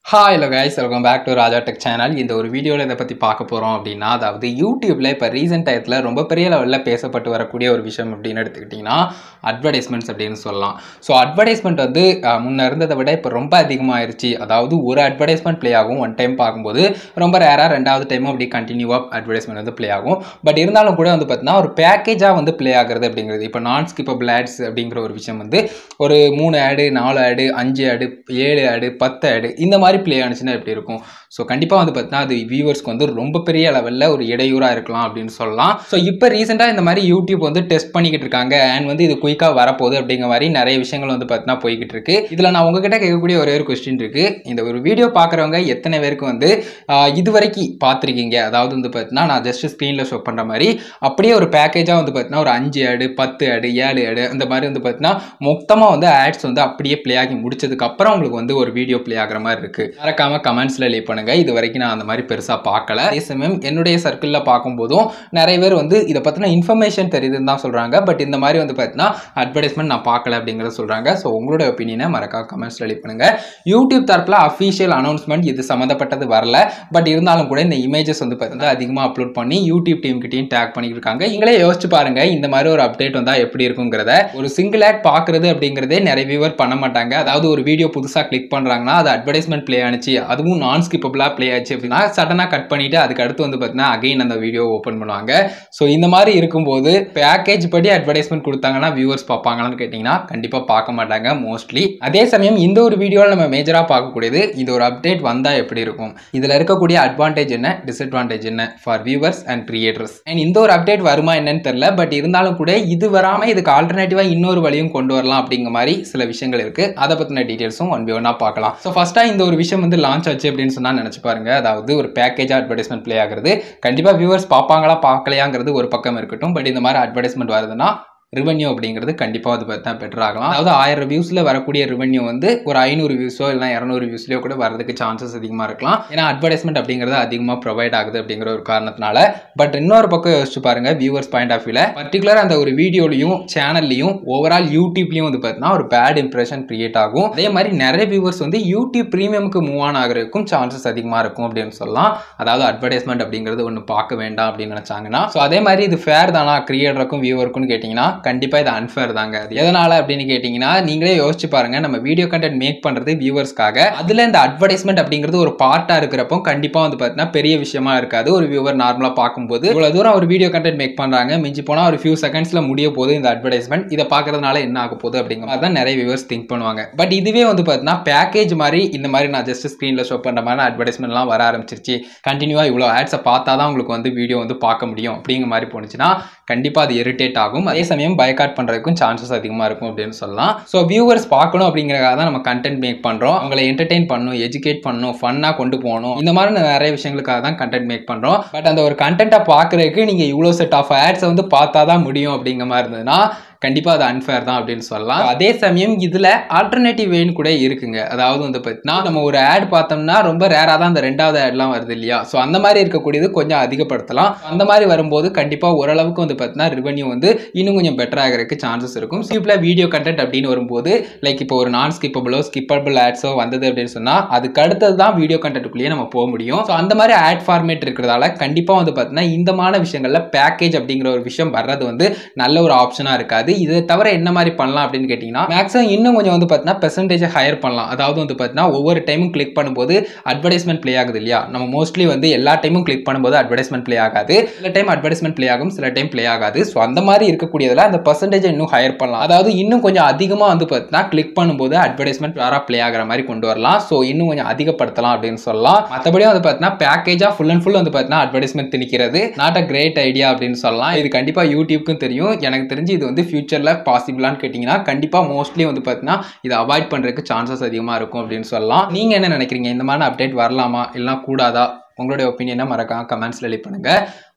hi hello guys welcome back to Raja tech channel இந்த ஒரு வீடியோவில் இதை பற்றி பார்க்க போகிறோம் அப்படின்னா அதாவது யூடியூப்பில் இப்போ ரீசெண்ட் டயத்தில் ரொம்ப பெரிய லெவலில் பேசப்பட்டு வரக்கூடிய ஒரு விஷயம் அப்படின்னு எடுத்துக்கிட்டிங்கன்னா அட்வர்டைஸ்மெண்ட்ஸ் அப்படின்னு சொல்லலாம் ஸோ அட்வர்டைஸ்மெண்ட் வந்து அஹ், முன்ன இருந்ததை விட இப்போ ரொம்ப அதிகமாகிருச்சு அதாவது ஒரு அட்வர்டைஸ்மெண்ட் ப்ளே ஆகும் ஒன் டைம் பார்க்கும்போது ரொம்ப ரேராக ரெண்டாவது டைமும் அப்படி கண்டினியூவாக அட்வர்டைஸ்மெண்ட் வந்து ப்ளே ஆகும் பட் இருந்தாலும் கூட வந்து பார்த்தீங்கன்னா ஒரு பேக்கேஜாக வந்து ப்ளே ஆகுறது அப்படிங்கிறது இப்போ நான் ஸ்கிப்பபிள் ஆட்ஸ் அப்படிங்கிற ஒரு விஷயம் வந்து ஒரு மூணு ஆடு நாலு ஆடு அஞ்சு ஆடு ஏழு ஆடு பத்து ஆடு இந்த மாதிரி ப்ளே ஆனிச்சுன்னா எப்படி இருக்கும் ஸோ கண்டிப்பாக வந்து பார்த்தீங்கன்னா அது வியூவர்ஸ்க்கு வந்து ரொம்ப பெரிய லெவலில் ஒரு இடையூறாக இருக்கலாம் அப்படின்னு சொல்லலாம் ஸோ இப்போ ரீசெண்டாக இந்த மாதிரி யூடியூப் வந்து டெஸ்ட் பண்ணிக்கிட்டு இருக்காங்க அண்ட் வந்து இது குயிக்காக வரப்போகுது அப்படிங்கிற மாதிரி நிறைய விஷயங்கள் வந்து பார்த்தீங்கன்னா போய்கிட்டு இருக்கு இதில் நான் உங்ககிட்ட கேட்கக்கூடிய ஒரே ஒரு கொஸ்டின் இருக்கு இந்த ஒரு வீடியோ பார்க்குறவங்க எத்தனை பேருக்கு வந்து ஆஹ், இது வரைக்கும் பார்த்துருக்கீங்க அதாவது வந்து பார்த்தீங்கன்னா நான் ஜஸ்ட் ஸ்க்ரீனில் ஷோ பண்ணுற மாதிரி அப்படியே ஒரு பேக்கேஜாக வந்து பார்த்தீங்கன்னா ஒரு அஞ்சு ஆடு பத்து ஆடு ஏழு ஆடு அந்த மாதிரி வந்து பார்த்தீங்கன்னா மொத்தமாக வந்து ஆட்ஸ் வந்து அப்படியே ப்ளே ஆகி முடிச்சதுக்கு அப்புறம் உங்களுக்கு வந்து ஒரு வீடியோ ப்ளே ஆகிற மாதிரி இருக்கு மறக்காம கமெண்ட்ஸ்ல லீவ் பண்ணுங்க இது வரைக்கும் நான் அந்த மாதிரி பெருசா பார்க்கல அதே சமயம் என்னுடைய சர்க்கிளில் பார்க்கும்போதும் நிறைய பேர் வந்து இதை பத்தின இன்ஃபர்மேஷன் தெரியுதுன்னு தான் சொல்றாங்க பட் இந்த மாதிரி வந்து பார்த்தீங்கன்னா அட்வர்டைஸ்மெண்ட் நான் பார்க்கல அப்படிங்கிறத சொல்றாங்க ஸோ உங்களோட ஒப்பீனியனை மறக்காம கமெண்ட்ஸ்ல லீவ் பண்ணுங்க யூடியூப் தரப்புல அஃபீஷியல் அனௌன்ஸ்மெண்ட் இது சம்மந்தப்பட்டது வரல பட் இருந்தாலும் கூட இந்த இமேஜஸ் வந்து பார்த்தீங்கன்னா அதிகமாக அப்லோட் பண்ணி யூடியூப் டீம் கிட்டையும் டேக் பண்ணிட்டு இருக்காங்க நீங்களே யோசிச்சு பாருங்க இந்த மாதிரி ஒரு அப்டேட் வந்தா எப்படி இருக்குங்கிறத ஒரு சிங்கிள் ஆட் பார்க்குறது அப்படிங்கிறதே நிறைய வியூவர் பண்ண மாட்டாங்க அதாவது ஒரு வீடியோ புதுசாக கிளிக் பண்ணுறாங்கன்னா அது அட்வர்டைஸ்மெண்ட் ப்ளே ஆனிச்சு அதுவும் நான் ஸ்கிப்பபிளாக ப்ளே ஆச்சு அப்படின்னா சடனாக கட் பண்ணிட்டு அதுக்கு அடுத்து வந்து பார்த்தீங்கன்னா அகைன் அந்த வீடியோ ஓப்பன் பண்ணுவாங்க ஸோ இந்த மாதிரி இருக்கும்போது பேக்கேஜ் படி அட்வர்டைஸ்மெண்ட் கொடுத்தாங்கன்னா வியூவர்ஸ் பார்ப்பாங்களான்னு கேட்டிங்கன்னா கண்டிப்பாக பார்க்க மாட்டாங்க மோஸ்ட்லி அதே சமயம் இந்த ஒரு வீடியோவில் நம்ம மேஜராக பார்க்கக்கூடியது இந்த ஒரு அப்டேட் வந்தால் எப்படி இருக்கும் இதில் இருக்கக்கூடிய அட்வான்டேஜ் என்ன டிஸ்அட்வான்டேஜ் என்ன for viewers and creators and இந்த ஒரு அப்டேட் வருமா என்னன்னு தெரியல பட் இருந்தாலும் கூட இது வராமல் இதுக்கு ஆல்டர்னேட்டிவாக இன்னொரு வழியும் கொண்டு வரலாம் அப்படிங்கிற மாதிரி சில விஷயங்கள் இருக்கு அதை பற்றின டீட்டெயில்ஸும் ஒன் பை ஒன்னாக பார்க்கலாம் ஸோ ஃபஸ்ட்டாக இந்த ஒரு விஷயம் வந்து லான்ச் ஆச்சு அப்படின்னு சொன்னால் நினச்சி பாருங்க அதாவது ஒரு பேக்கேஜாக அட்வர்டைஸ்மெண்ட் ப்ளே ஆகுறது கண்டிப்பாக வியூவர்ஸ் பார்ப்பாங்களா பார்க்கலையாங்கிறது ஒரு பக்கம் இருக்கட்டும் பட் இந்த மாதிரி அட்வர்டைஸ்மெண்ட் வருதுன்னா ரிவன்யூ அப்படிங்கிறது கண்டிப்பாக அது பார்த்தா பெட்டர் ஆகலாம் அதாவது ஆயிரம் வியூஸில் வரக்கூடிய ரிவன்யூ வந்து ஒரு ஐநூறு வியூஸோ இல்லை இரநூறு வியூஸ்லையோ கூட வரதுக்கு சான்சஸ் அதிகமாக இருக்கலாம் ஏன்னா அட்வர்டைஸ்மெண்ட் அப்படிங்கிறது அதிகமாக ப்ரொவைட் ஆகுது அப்படிங்கிற ஒரு காரணத்தினால பட் இன்னொரு பக்கம் யோசிச்சு பாருங்க வியூவர்ஸ் பாயிண்ட் ஆஃப் வியூவில் பர்டிகுலர் அந்த ஒரு வீடியோலையும் சேனல்லையும் ஓவரால் யூடியூப்லையும் வந்து பார்த்தீங்கன்னா ஒரு பேட் இம்ப்ரெஷன் கிரியேட் ஆகும் அதே மாதிரி நிறைய வியூவர்ஸ் வந்து யூடியூப் ப்ரீமியமுக்கு மூவ் ஆன் ஆகிறதுக்கும் சான்சஸ் அதிகமாக இருக்கும் அப்படின்னு சொல்லலாம் அதாவது அட்வர்டைஸ்மெண்ட் அப்படிங்கிறது ஒன்று பார்க்க வேண்டாம் அப்படின்னு நினச்சாங்கன்னா ஸோ அதே மாதிரி இது ஃபேர் தானா கிரியேட்டருக்கும் வியூவருக்கும் கேட்டிங்கன்னா கண்டிப்பாக இது அன்ஃபேர் தாங்க அது எதனால் அப்படின்னு கேட்டிங்கன்னா நீங்களே யோசிச்சு பாருங்க நம்ம வீடியோ கண்டென்ட் மேக் பண்ணுறது வியூவர்ஸ்க்காக அதில் இந்த அட்வர்டைஸ்மெண்ட் அப்படிங்கிறது ஒரு பார்ட்டாக இருக்கிறப்போ கண்டிப்பாக வந்து பார்த்தீங்கன்னா பெரிய விஷயமா இருக்காது ஒரு வியூவர் நார்மலாக பார்க்கும்போது இவ்வளோ தூரம் ஒரு வீடியோ கண்டென்ட் மேக் பண்ணுறாங்க மிஞ்சி போனால் ஒரு ஃபியூ செகண்ட்ஸில் முடிய போகுது இந்த அட்வர்டைஸ்மெண்ட் இதை பார்க்கறதுனால என்ன ஆக போகுது அப்படிங்கிற மாதிரி தான் நிறைய வியூவர்ஸ் திங்க் பண்ணுவாங்க பட் இதுவே வந்து பார்த்தீங்கன்னா பேக்கேஜ் மாதிரி இந்த மாதிரி நான் ஜஸ்ட் ஸ்க்ரீனில் ஷோ பண்ணுற மாதிரி அட்வர்டைஸ்மெண்ட்லாம் வர ஆரம்பிச்சிருச்சு கண்டினியூவாக இவ்வளோ ஆட்ஸை பார்த்தா தான் உங்களுக்கு வந்து வீடியோ வந்து பார்க்க முடியும் அப்படிங்கிற மாதிரி போணுச்சுன்னா கண்டிப்பாக அது இரிட்டேட் ஆகும் அதே சமயம் பயக்காட் பண்ணுறதுக்கும் சான்சஸ் அதிகமாக இருக்கும் அப்படின்னு சொல்லலாம் ஸோ வியூவர்ஸ் பார்க்கணும் அப்படிங்கிறக்காக தான் நம்ம கண்டென்ட் மேக் பண்ணுறோம் அவங்களை என்டர்டெயின் பண்ணணும் எஜுகேட் பண்ணணும் ஃபன்னாக கொண்டு போகணும் இந்த மாதிரி நிறைய விஷயங்களுக்காக தான் கண்டென்ட் மேக் பண்ணுறோம் பட் அந்த ஒரு கண்டென்ட்டை பார்க்குறதுக்கு நீங்கள் இவ்வளோ செட் ஆஃப் ஆட்ஸை வந்து பார்த்தா தான் முடியும் அப்படிங்கிற மாதிரி இருந்ததுன்னா கண்டிப்பாக அது அன்ஃபேர் தான் அப்படின்னு சொல்லலாம் அதே சமயம் இதில் ஆல்டர்னேட்டிவ் வேன் கூட இருக்குங்க அதாவது வந்து பார்த்தீங்கன்னா நம்ம ஒரு ஆட் பார்த்தோம்னா ரொம்ப ரேராக தான் அந்த ரெண்டாவது ஆட்லாம் வருது இல்லையா ஸோ அந்த மாதிரி இருக்கக்கூடியது கொஞ்சம் அதிகப்படுத்தலாம் அந்த மாதிரி வரும்போது கண்டிப்பாக ஓரளவுக்கு வந்து பார்த்தீங்கன்னா ரெவன்யூ வந்து இன்னும் கொஞ்சம் பெட்டர் ஆகிறதுக்கு சான்சஸ் இருக்கும் ஸ்கிப்பில் வீடியோ கண்டென்ட் அப்படின்னு வரும்போது லைக் இப்போ ஒரு நான் ஸ்கிப்பபிளோ ஸ்கிப்பபிள் ஆட்ஸோ வந்தது அப்படின்னு சொன்னால் அதுக்கு அடுத்தது தான் வீடியோ கண்டென்ட்டுக்குள்ளேயே நம்ம போக முடியும் ஸோ அந்த மாதிரி ஆட் ஃபார்மேட் இருக்கிறதால கண்டிப்பாக வந்து பார்த்தீங்கன்னா இந்த மாதிரி விஷயங்களில் பேக்கேஜ் அப்படிங்கிற ஒரு விஷயம் வர்றது வந்து நல்ல ஒரு ஆப்ஷனாக இருக்காது இதை தவிர என்ன மாதிரி பண்ணலாம் அப்படின்னு கேட்டிங்கன்னா மேக்ஸிமம் இன்னும் கொஞ்சம் வந்து பார்த்தீங்கன்னா பெர்சன்டேஜை ஹையர் பண்ணலாம் அதாவது வந்து பார்த்தீங்கன்னா ஒவ்வொரு டைமும் கிளிக் பண்ணும்போது அட்வர்டைஸ்மெண்ட் ப்ளே ஆகுது இல்லையா நம்ம மோஸ்ட்லி வந்து எல்லா டைமும் கிளிக் பண்ணும்போது அட்வர்டைஸ்மெண்ட் ப்ளே ஆகாது சில டைம் அட்வர்டைஸ்மெண்ட் ப்ளே ஆகும் சில டைம் ப்ளே ஆகாது ஸோ அந்த மாதிரி இருக்கக்கூடியதில் அந்த பர்சன்டேஜை இன்னும் ஹையர் பண்ணலாம் அதாவது இன்னும் கொஞ்சம் அதிகமாக வந்து பார்த்தீங்கன்னா கிளிக் பண்ணும்போது அட்வர்டைஸ்மெண்ட் வேறாக ப்ளே ஆகிற மாதிரி கொண்டு வரலாம் ஸோ இன்னும் கொஞ்சம் அதிகப்படுத்தலாம் அப்படின்னு சொல்லலாம் மற்றபடி வந்து பார்த்தீங்கன்னா பேக்கேஜாக ஃபுல் அண்ட் ஃபுல் வந்து பார்த்தீங்கன்னா அட்வர்டைஸ்மெண்ட் திணிக்கிறது நாட் அ கிரேட் ஐடியா அப்படின்னு சொல்லலாம் இது கண்டிப்பாக யூடியூப்க்கும் தெரியும் எனக்கு தெரிஞ்சு இது வந்து ஃபியூச்சரில் பாசிபிளான்னு கேட்டிங்கன்னா கண்டிப்பாக மோஸ்ட்லி வந்து பார்த்தீங்கன்னா இதை அவாய்ட் பண்ணுறதுக்கு சான்சஸ் அதிகமாக இருக்கும் அப்படின்னு சொல்லலாம் நீங்கள் என்ன நினைக்கிறீங்க இந்த மாதிரி அப்டேட் வரலாமா இல்லைனா கூடாதா உங்களுடைய ஒப்பீனியனை மறக்காம கமெண்ட்ஸில் லீவ் பண்ணுங்கள்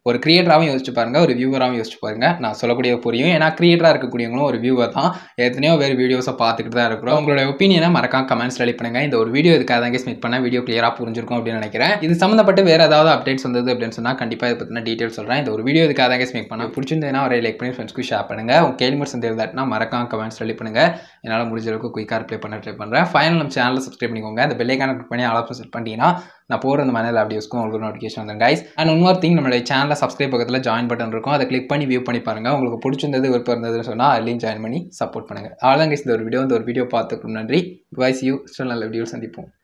ஒரு கிரியேட்டராகவும் யோசிச்சு பாருங்க ஒரு வியூவராகவும் யோசிச்சு பாருங்க நான் சொல்லக்கூடிய புரியும் ஏன்னா கிரியேட்டராக இருக்கக்கூடியவங்களும் ஒரு வியூவர் தான் எத்தனையோ வேறு வீடியோஸை பார்த்துக்கிட்டு தான் இருக்கிறோம் உங்களோட ஒப்பீனியனை மறக்காம கமெண்ட்ஸ் ரெடி பண்ணுங்க இந்த ஒரு வீடியோ இதுக்காக தான் கேஸ் மேக் பண்ண வீடியோ கிளியராக புரிஞ்சிருக்கும் அப்படின்னு நினைக்கிறேன் இது சம்மந்தப்பட்டு வேறு ஏதாவது அப்டேட்ஸ் வந்தது அப்படின்னு சொன்னால் கண்டிப்பாக இதை பற்றின டீட்டெயில் சொல்கிறேன் இந்த ஒரு வீடியோ இதுக்காக தான் கேஸ் மேக் பண்ண பிடிச்சிருந்ததுன்னா ஒரு லைக் பண்ணி ஃப்ரெண்ட்ஸ்க்கு ஷேர் பண்ணுங்க உங்க கேள்வி மட்டும் தெரியாதுனா மறக்காம கமெண்ட்ஸ் ரெடி பண்ணுங்க என்னால் முடிஞ்ச அளவுக்கு குயிக்காக ரிப்ளை பண்ண ட்ரை பண்ணுறேன் ஃபைனல் நம்ம சேனலில் சப்ஸ்கிரைப் பண்ணிக்கோங்க அந்த பெல்லைக்கான கிளிக் பண்ணி ஆல் செட் பண்ணிட்டீங்கன்னா நான் போகிற அந்த மனையில் அப்படி யூஸ்க்கும் உங்களுக்கு நோட்டிஃபிகேஷன் வந்து கைஸ் அண்ட் இன்னொரு திங் நம்மளுடைய சேனலில் சப்ஸ்கிரைப் பக்கத்தில் ஜாயின் பட்டன் இருக்கும் அதை கிளிக் பண்ணி வியூ பண்ணி பாருங்கள் உங்களுக்கு பிடிச்சிருந்தது விருப்பம் இருந்ததுன்னு சொன்னால் அதுலேயும் ஜாயின் பண்ணி சப்போர்ட் பண்ணுங்கள் அவ்வளோதான் கைஸ் இந்த ஒரு வீடியோ இந்த ஒரு வீடியோ பார்த்துக்கு நன்றி வாய்ஸ் யூ ஸ்டில் நல்ல வீடியோ சந்திப்போம்